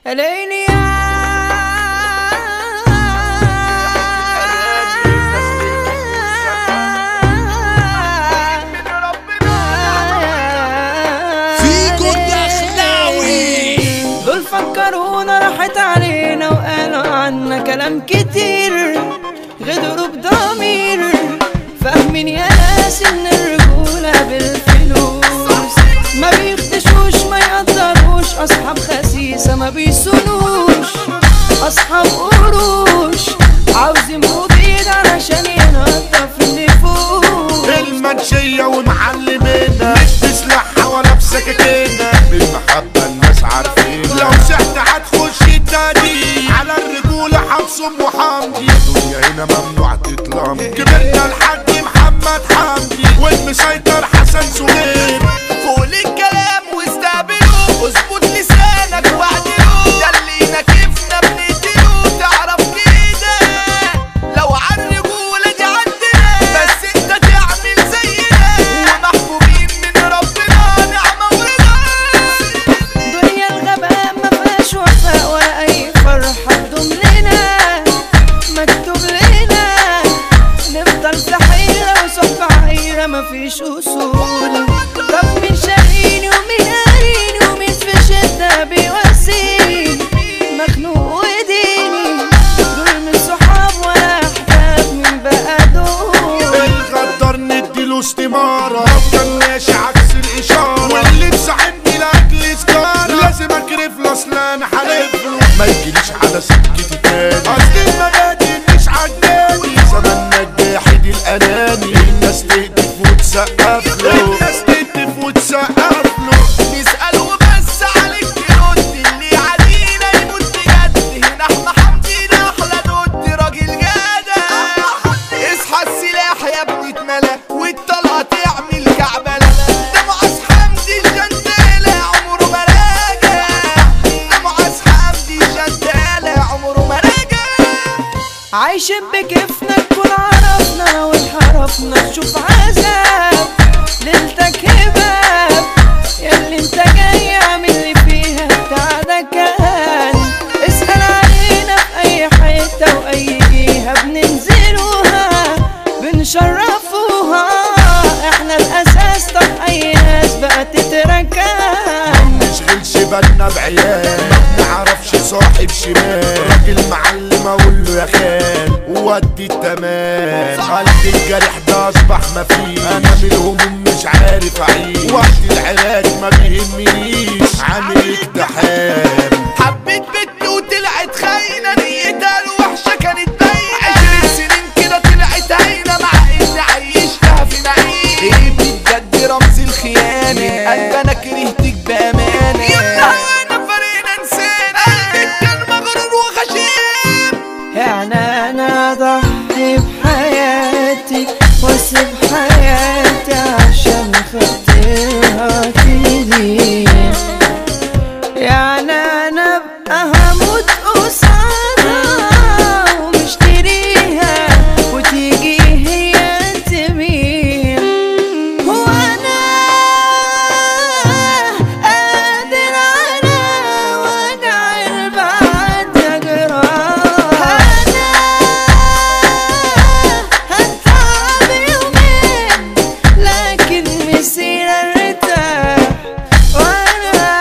ليلي يا فيجو الدخلاوي دول فكرونا راحت علينا وقالوا عنا كلام كتير غدروا بضمير فاهمين يا ناس ان الرجولة بالفلوس ما بيخدشوش ما يقدروش اصحاب خسيسة ما بيسونوش اصحاب قروش عاوزين مبيد علشان ينضف النفوس المنشية ومعلمينا مش بسلاحها ولا بسكاكينا بالمحبة الناس عارفين لو سحت هتخش التاني على الرجولة حمصم وحمدي الدنيا هنا ممنوع تتلم كبرنا الحاج محمد حمدي والمسيطر حسن سهير فوق الكلام واستقبله اظبط لسانك واعدله ده اللي نكفنا بنقتله تعرف كده لو عن الرجولة دي عندنا بس انت تعمل زينا ومحبوبين من ربنا نعمة ورضا دنيا الغباء ما فيهاش وفاء ولا اي فرحة تدوم لنا مكتوب لنا نفضل في حيرة وصحبة عايرة ما فيش اصول طب مين شاريني ومين قاريني ومين في شدة بيواسيني مخنوق وديني دول من صحاب ولا احباب من بقى دول الغدار نديله استمارة كان ماشي عكس الإشارة واللي مساعدني لأجل سجارة لازم أكرف له أصل أنا حالفله ما يجيليش على سكتي تاني أصل المبادئ مش عجباني زماننا الجاحد الأناني الناس تهتف وتسقف له الناس تهتف وتسقف له نسأل وبس عليك ترد اللي علينا يموت بجد هنا احنا حمدينا احلى نود راجل جدع اصحى السلاح يا ابني اتملى والطلقة تعمل كعبلة ده معاذ حمدي الجندالة عمره ما راجع ده معاذ حمدي الجندالة عمره ما راجع عايشين بكيفنا نكون عرفنا وانحرفنا تشوف عذاب ليلتك هباب ياللي انت جاي اعمل لي فيها بتاع ده كان اسأل علينا في اي حتة واي جهة بننزلوها بنشرفوها احنا الاساس طب اي ناس بقت تتركان نشغلش بالنا بعيال ما بنعرفش صاحب شمال راجل معلم اقول له يا خال ودي التمام قلبي الجرح ده اصبح مفيش انا من الهموم مش عارف اعيش وقت العلاج ما بيهمنيش عامل اقتحام حبيت بنت وطلعت خاينة نيتها الوحشة كانت باينة عشرين سنين كده طلعت هاينة مع اني عيشتها في نعيم ايه بجد رمز الخيانة من قلب انا كرهتك بأمانة يلا انا فرينا نسينا كان مغرور وغشيم يعني انا اضحي بحياتي واسيب حياتي عشان خاطرها تلين يعني انا ابقى هموت قصادها ومشتريها وتيجي هي تمين هو انا قادر على وجع البعد اجراها انا هتعب يومين لكن مسير ارتاح وانا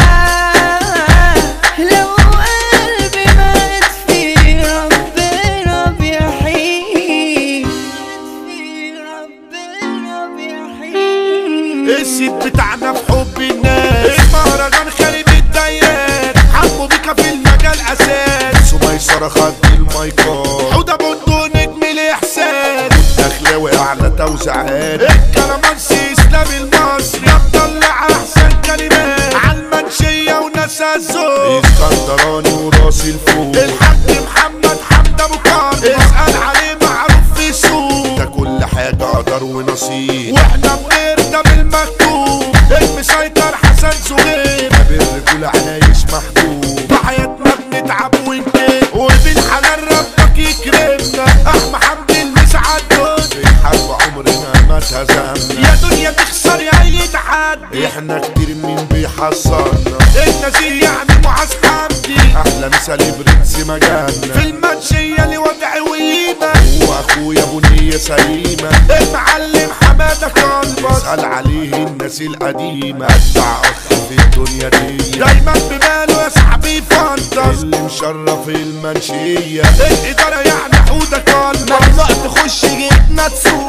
لو قلبي مات في ربنا بيحيي في ربنا بيحيي السيد بتاعنا في حب الناس المهرجان خارب الدايرات حبوا بيكا في المجال اساس سميسرة خد المايكات حوده بندق نجم الاحساس دخلاوي اعلى توزيعات الكلامانسي اسلام المصري مطلع احسن كلمات عالمنشية وناس الذوق اسكندراني وراس الفوق الحاج محمد حمد ابو كرم اسأل عليه معروف في السوق ده كل حاجة قدر ونصيب واحنا بنرضى بالمكتوب المسيطر حسن زهير بالرجولة عايش محبوب بحياتنا بنتعب ونكب وبالحلال ربك يكرمنا احمى حمد المسعد في الحرب عمرنا ما اتهزمنا يا دنيا تخسر يا اي تحدي احنا كتير مين بيحصلنا الناس يعني معاذ حمدي احلى مثالي برنس مجانا في المنشية لوضع وقيمة واخويا ابو نية سليمة المعلم حمادة قلبك اسأل عليه الناس القديمة ادفع اخ في الدنيا دي دايما بماله يا صاحبي فانتس اللي مشرف المنشية الادارة يعني حودة قلبك ممنوع تخش جبنا تسوق